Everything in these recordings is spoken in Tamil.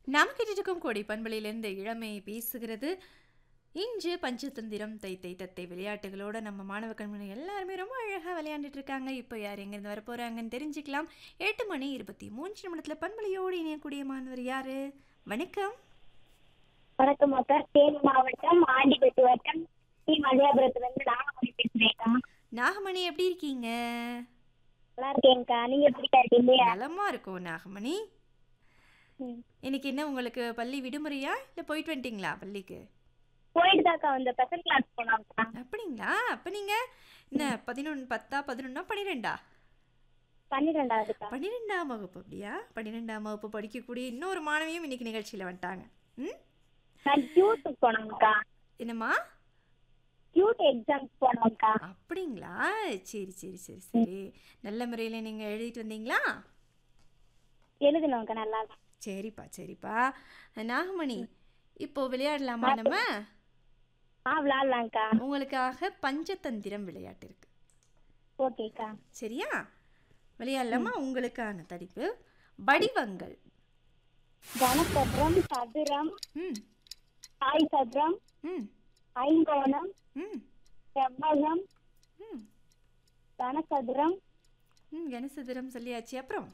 நாம் கேட்டுருக்கும் கோடி பண்பலையிலிருந்து இளமை பேசுகிறது இன்று பஞ்சதந்திரம் தை தை தத்தை விளையாட்டுகளோட நம்ம மாணவ கண்மணி எல்லாருமே ரொம்ப அழகாக விளையாண்டுட்டு இருக்காங்க இப்போ யார் எங்கேருந்து வர போகிறாங்கன்னு தெரிஞ்சுக்கலாம் எட்டு மணி இருபத்தி மூன்று நிமிடத்தில் பண்பலையோடு இணையக்கூடிய மாணவர் யாரு வணக்கம் வணக்கம் அக்கா தேனி மாவட்டம் ஆண்டிப்பட்டி வட்டம் டி மதியாபுரத்துல இருந்து நாகமணி பேசுறேன்க்கா நாகமணி எப்படி இருக்கீங்க நல்லா இருக்கேன்க்கா நீங்க எப்படிக்கா இருக்கீங்க நலமா இருக்கும் நாகமணி ம். இன்னைக்கு என்ன உங்களுக்கு பள்ளி விடுமுறையா இல்லை போயிட்டு வந்துட்டீங்களா பள்ளிக்கு போயிட்டு தாக்கா அந்த ஸ்பெஷல் கிளாஸ் போனோம்க்கா அப்படிங்களா அப்போ நீங்கள் என்ன பதினொன்று பத்தா பதினொன்னா பன்னிரெண்டா பன்னிரெண்டாவதுக்கா பன்னிரெண்டாம் வகுப்பு அப்படியா பன்னிரெண்டாம் வகுப்பு படிக்கக்கூடிய இன்னொரு மாணவியும் இன்னைக்கு நிகழ்ச்சியில் வந்துட்டாங்க ம் நான் டியூட்டுக்கு போனோம்க்கா என்னம்மா டியூட் எக்ஸாம்ஸ் போனோம்க்கா அப்படிங்களா சரி சரி சரி சரி நல்ல முறையில் நீங்கள் எழுதிட்டு வந்தீங்களா எழுதணும்க்கா நல்லா சரிப்பா சரிப்பா நாகமணி இப்போ விளையாடலாமா நம்ம ஆ விளாட்லாம்க்கா உங்களுக்காக பஞ்சதந்திரம் விளையாட்டு இருக்கு ஓகேக்கா சரியா விளையாடலாமா உங்களுக்கான தடிப்பு வடிவங்கள் கனசதுரம் சதுரம் ம் தாய் சதுரம் ம் ஐங்கோணம் ம் செவ்வகம் ம் கனசதுரம் ம் கனசதுரம் சொல்லியாச்சு அப்புறம்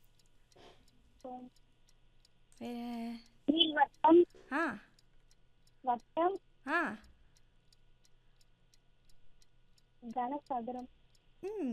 வேற நீள்வட்டம் ஆ வட்டம் ஆ கனசதுரம் ம்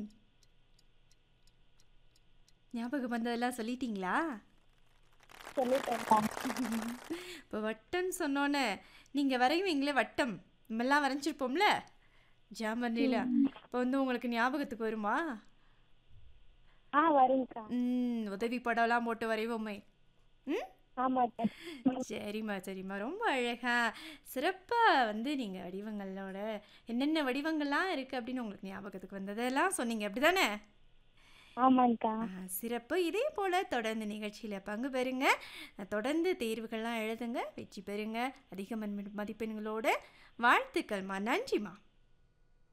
ஞாபகம் வந்ததெல்லாம் சொல்லிட்டீங்களா சொல்லிட்டேன்க்கா இப்போ வட்டம்னு சொன்னோன்னே நீங்கள் வரைவீங்களே வட்டம் நம்மெல்லாம் வரைஞ்சிருப்போம்ல ஜாமண்டியில் இப்போ வந்து உங்களுக்கு ஞாபகத்துக்கு வருமா ஆ வரும்க்கா ம் உதவி படம்லாம் போட்டு வரைவோமே ம் ஆமாக்கா சரிம்மா சரிம்மா ரொம்ப அழகா சிறப்பாக வந்து நீங்கள் வடிவங்களோட என்னென்ன வடிவங்கள்லாம் இருக்குது அப்படின்னு உங்களுக்கு ஞாபகத்துக்கு வந்ததெல்லாம் சொன்னீங்க அப்படி தானே ஆமாங்க்கா சிறப்பு இதே போல் தொடர்ந்து நிகழ்ச்சியில் பங்கு பெறுங்க தொடர்ந்து தேர்வுகள்லாம் எழுதுங்க வெற்றி பெறுங்க அதிக மதிப்பெண்களோட வாழ்த்துக்கள்மா நன்றிம்மா